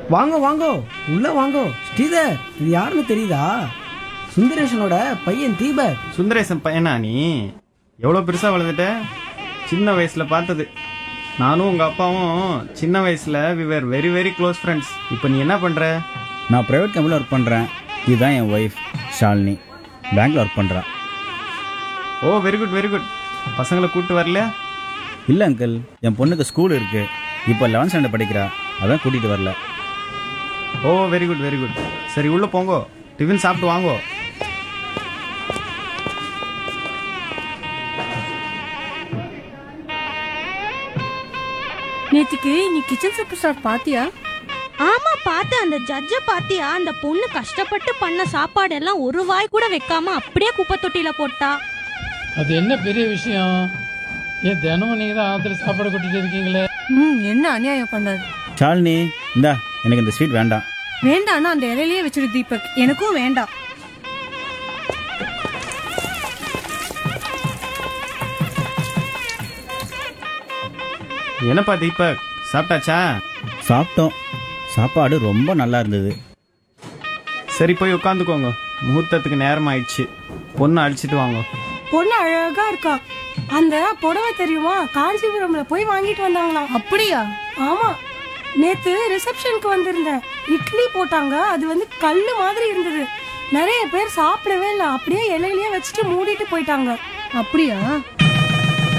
வாங்க வாங்க உள்ள வாங்க ஸ்ரீதர் இது யாருன்னு தெரியுதா சுந்தரேஷனோட பையன் தீபக் சுந்தரேசன் பையனா நீ எவ்வளோ பெருசா வளர்ந்துட்ட சின்ன வயசுல பார்த்தது நானும் உங்க அப்பாவும் சின்ன வயசுல we were very very close friends இப்போ நீ என்ன பண்ற நான் ப்ரைவேட் கம்பெனியில் ஒர்க் பண்ணுறேன் இதுதான் என் ஒய்ஃப் ஷாலினி பேங்க்ல ஒர்க் பண்ணுறா oh very good very good பசங்களை கூட்டு வரல இல்லை அங்கிள் என் பொண்ணுக்கு ஸ்கூல் இருக்கு இப்போ லெவன்த் ஸ்டாண்டர்ட் படிக்கிறா அதான் கூட்டிகிட்டு வரல oh very good very good சரி உள்ள போங்கோ டிஃபன் சாப்பிட்டு வாங்கோ நேத்துக்கு நீ கிச்சன் சூப்பர் ஸ்டார் பாத்தியா ஆமா பார்த்து அந்த ஜட்ஜ பாத்தியா அந்த பொண்ணு கஷ்டப்பட்டு பண்ண சாப்பாடு எல்லாம் ஒரு வாய் கூட வைக்காம அப்படியே குப்பை தொட்டியில போட்டா அது என்ன பெரிய விஷயம் ஏன் தினமும் நீங்க தான் ஆத்துல சாப்பாடு கொட்டிட்டு இருக்கீங்களே ம் என்ன அநியாயம் பண்ணாரு ஷாலினி இந்தா எனக்கு இந்த ஸ்வீட் வேண்டாம் வேண்டாம்னா அந்த இலையிலேயே வச்சிரு தீபக் எனக்கும் வேண்டாம் என்னப்பா தீபக் சாப்பிட்டாச்சா சாப்பிட்டோம் சாப்பாடு ரொம்ப நல்லா இருந்தது சரி போய் உட்காந்துக்கோங்க முகூர்த்தத்துக்கு நேரம் ஆயிடுச்சு பொண்ணு அடிச்சிட்டு வாங்க பொண்ணு அழகா இருக்கா அந்த புடவை தெரியுமா காஞ்சிபுரம்ல போய் வாங்கிட்டு வந்தாங்களாம் அப்படியா ஆமா நேத்து ரிசப்ஷனுக்கு வந்திருந்தேன் இட்லி போட்டாங்க அது வந்து கல்லு மாதிரி இருந்தது நிறைய பேர் சாப்பிடவே இல்லை அப்படியே இலையிலேயே வச்சுட்டு மூடிட்டு போயிட்டாங்க அப்படியா